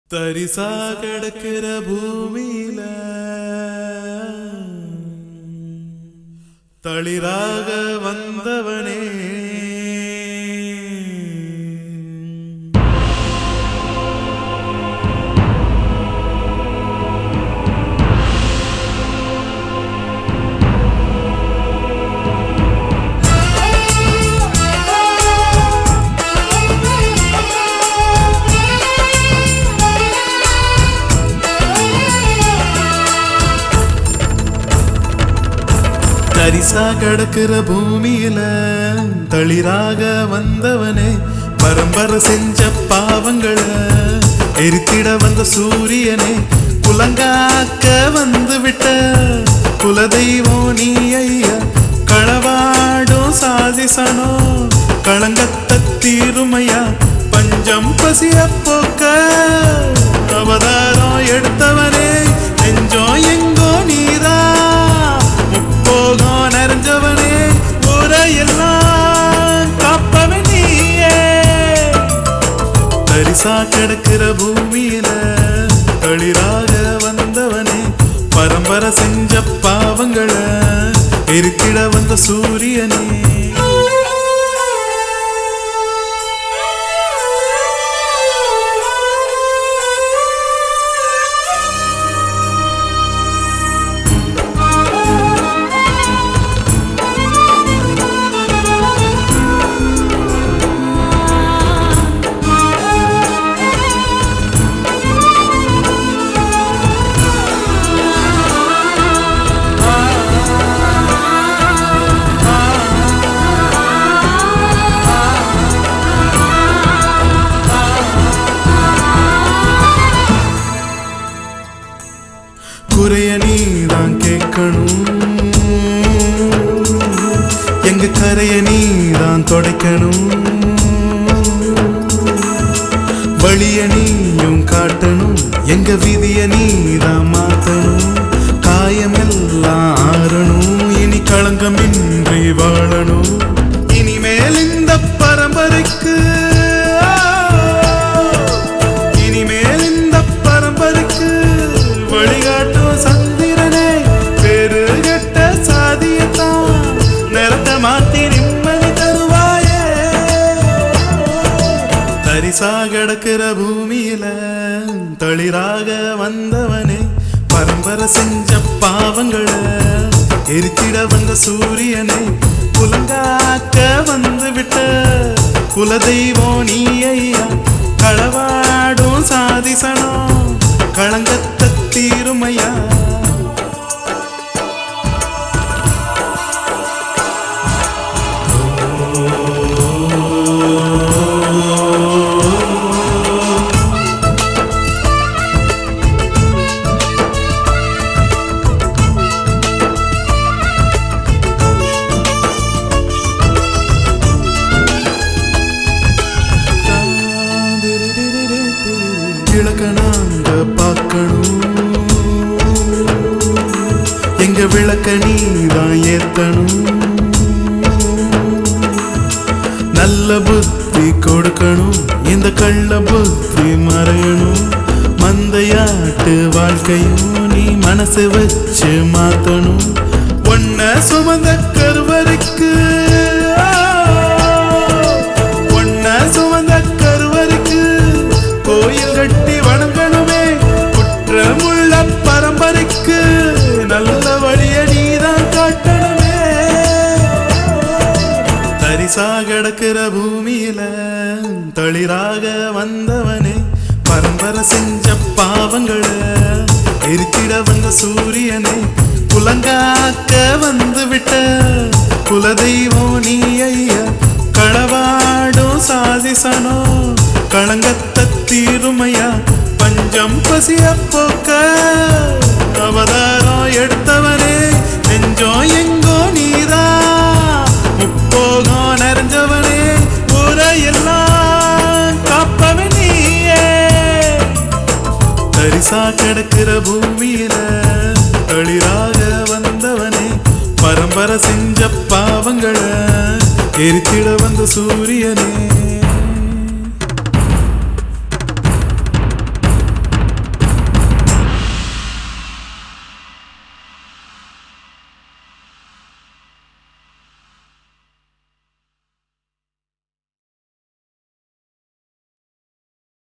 தரிசா கிடக்கிற பூமியில தளிராக வந்தவனே தரிசா கிடக்கிற பூமியில தளிராக வந்தவனே பரம்பரை செஞ்ச பாவங்களை எரித்திட வந்த சூரியனே குலங்காக்க வந்து விட்ட குலதெய்வம் நீ ஐயா களவாடும் சாதிசனோ களங்கத்த தீருமையா பஞ்சம் பசிய போக்க அவதாரம் எடுத்தவனே நெஞ்சம் எங்கோ நீரா முப்போகம் நிறைஞ்சவனே ஊரையெல்லாம் காப்பவன் நீயே தரிசா கிடக்கிற பூமியில தளிராக வந்தவனே பரம்பரை செஞ்ச பாவங்களை எரித்திட வந்த சூரியனே குறைய நீதான் கேட்கணும் எங்க கரைய நீதான் தொடைக்கணும் வழிய நீயும் காட்டணும் எங்க விதிய நீதான் மாத்தணும் காயமெல்லாம் ஆறணும் இனி களங்கமின்றி வாழணும் இனிமேல் இந்த பரம்பரைக்கு இனிமேல் இந்த பரம்பரைக்கு வழிகாட்டும் சந்திரனே பெரு கெட்ட சாதியத்தான் நிறத்த மாத்தி நிம்மதி தருவாயே தரிசா கிடக்கிற பூமியில தளிராக வந்தவனே பரம்பரை செஞ்ச பாவங்களை எரித்திட வந்த சூரியனே குலங்காக்க வந்து விட்ட குலதெய்வம் நீ ஐயா களவாடும் சாதிசனோ களங்கத்த தீருமையா கிழக்க நாங்க பார்க்கணும் எங்க விளக்க நீதான் ஏத்தணும் நல்ல புத்தி கொடுக்கணும் இந்த கள்ள புத்தி மறையணும் மந்தையாட்டு வாழ்க்கையும் நீ மனசு வச்சு மாத்தணும் ஒன்ன சுமந்த கருவறைக்கு ஒன்ன சுமந்த கருவறைக்கு கோயில் கட்டி வணங்கணுமே குற்றமுள்ள பரம்பரைக்கு நல்ல வழிய நீதான் காட்டணுமே தரிசா கிடக்கிற பூமியில தளிராக வந்தவனே பரம்பரை செஞ்ச பாவங்களை எரித்திட வந்த சூரியனே குலங்காக்க வந்து விட்ட குலதெய்வம் நீ ஐயா களவாடும் சாதிசனோ களங்கத்த தீருமையா பஞ்சம் பசிய போக்க அவதாரம் எடுத்தவனே நெஞ்சம் எங்கோ நீரா முப்போகம் நிறைஞ்சவனே ஊரையெல்லாம் காப்பவன் நீயே தரிசா கிடக்கிற பூமியில தளிராக வந்தவனே பரம்பரை செஞ்ச பாவங்களை எரித்திட வந்த சூரியனே